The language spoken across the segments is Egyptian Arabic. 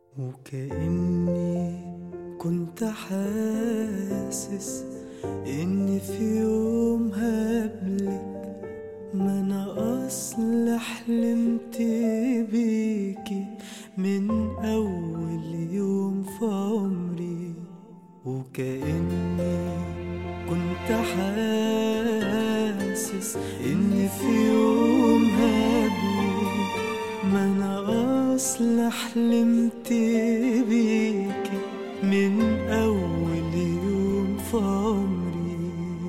وكأني كنت حاسس إن في يوم هقابلك ما أنا أصل حلمت بيكي من أول يوم في عمري وكأني كنت حاسس إن في يوم هقابلك ما أنا أصل حلمت بيكي من أول يوم في عمري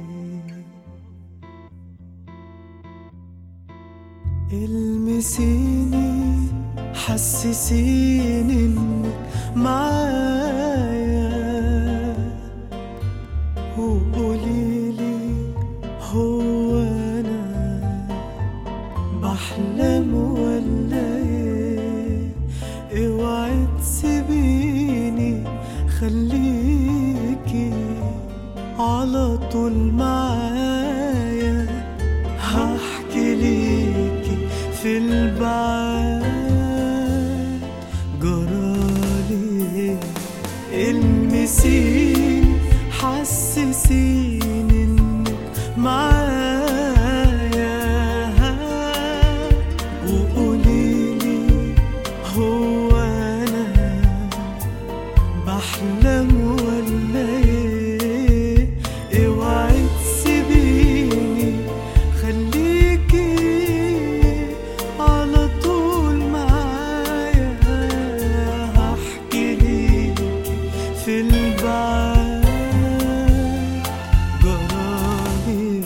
المسيني حسسيني انك معايا وقوليلي هو انا بحلم ولا ايه اوعي تسيبيني خليكي على طول معايا هحكي ليكي في البعاد جرالي المسيني حسسيني انك معايا وقوليلي هو انا بحلم ولا ايه اوعي تسيبيني خليكي على طول معايا هحكي ليكي في البعاد جرالي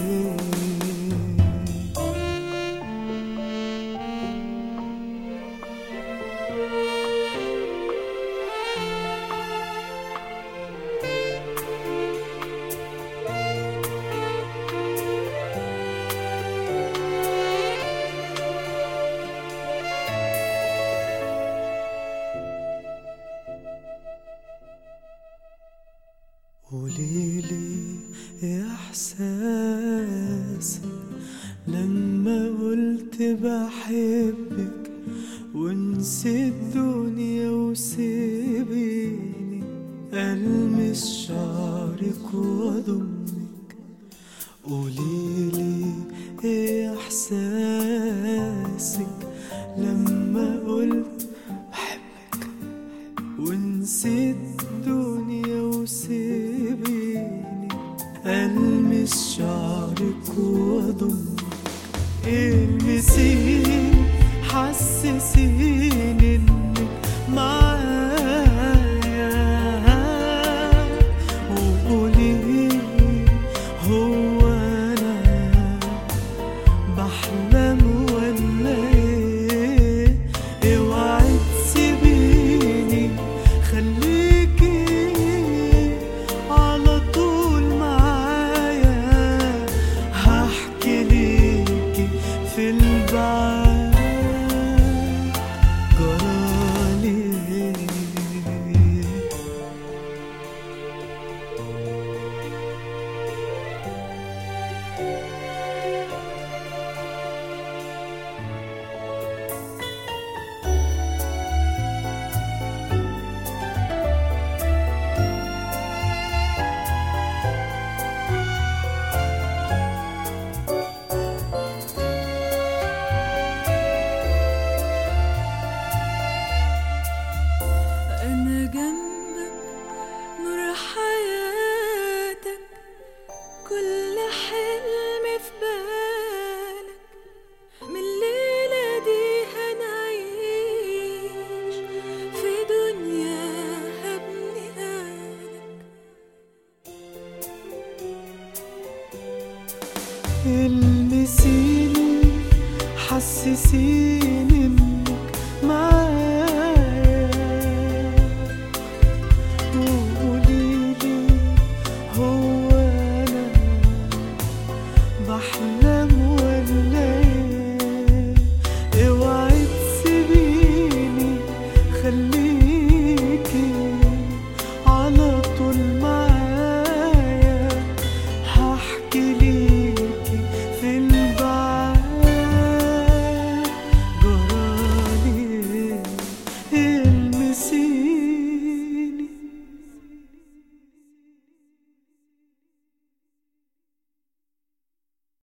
قوليلي يا احساسك لما قلت بحبك ونسيت الدنيا وسيبيني المس شعرك واضمك قوليلي ايه احساسك لما قلت بحبك ونسيت الدنيا وسيبيني المس شعرك واضمك المسيني حسسيني انك معايا وقوليلي هو انا بحلم ولا ايه اوعي تسيبيني خليكي على طول معايا هحكي ليكي في البعاد جرالي أنا جنبك نور حياتك كل حلم في بالك من الليلة دي هنعيش في دنيا هبنيها لك المسيني حسسيني